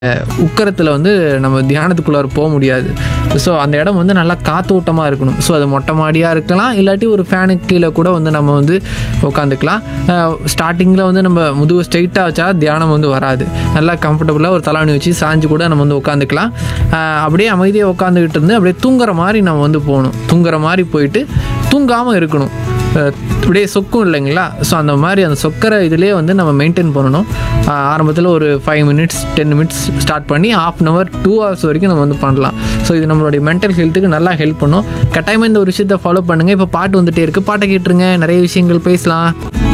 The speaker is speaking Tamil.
உக்கரத்தில் வந்து நம்ம தியானத்துக்குள்ளார போக முடியாது ஸோ அந்த இடம் வந்து நல்லா காத்தோட்டமாக இருக்கணும் ஸோ அது மொட்டை மாடியாக இருக்கலாம் இல்லாட்டி ஒரு ஃபேனுக்கு கீழே கூட வந்து நம்ம வந்து உட்காந்துக்கலாம் ஸ்டார்டிங்கில் வந்து நம்ம முதுகு ஸ்ட்ரைட்டாக வச்சா தியானம் வந்து வராது நல்லா கம்ஃபர்டபுளாக ஒரு தலாணி வச்சு சாஞ்சு கூட நம்ம வந்து உட்காந்துக்கலாம் அஹ் அப்படியே அமைதியாக உட்காந்துக்கிட்டு இருந்து அப்படியே தூங்குற மாதிரி நம்ம வந்து போகணும் தூங்குற மாதிரி போயிட்டு தூங்காமல் இருக்கணும் அஹ் அப்படியே சொக்கும் இல்லைங்களா ஸோ அந்த மாதிரி அந்த சொக்கிற இதுலேயே வந்து நம்ம மெயின்டைன் பண்ணணும் ஆரம்பத்தில் ஒரு five minutes ten minutes start பண்ணி half an hour two hours வரைக்கும் நம்ம வந்து பண்ணலாம் ஸோ இது நம்மளுடைய மென்டல் ஹெல்த்துக்கு நல்லா ஹெல்ப் பண்ணும் கட்டாயமாக இந்த ஒரு விஷயத்தை ஃபாலோ பண்ணுங்கள் இப்போ பாட்டு வந்துட்டே இருக்குது பாட்டை கேட்டுருங்க நிறைய விஷயங்கள் பேசலாம்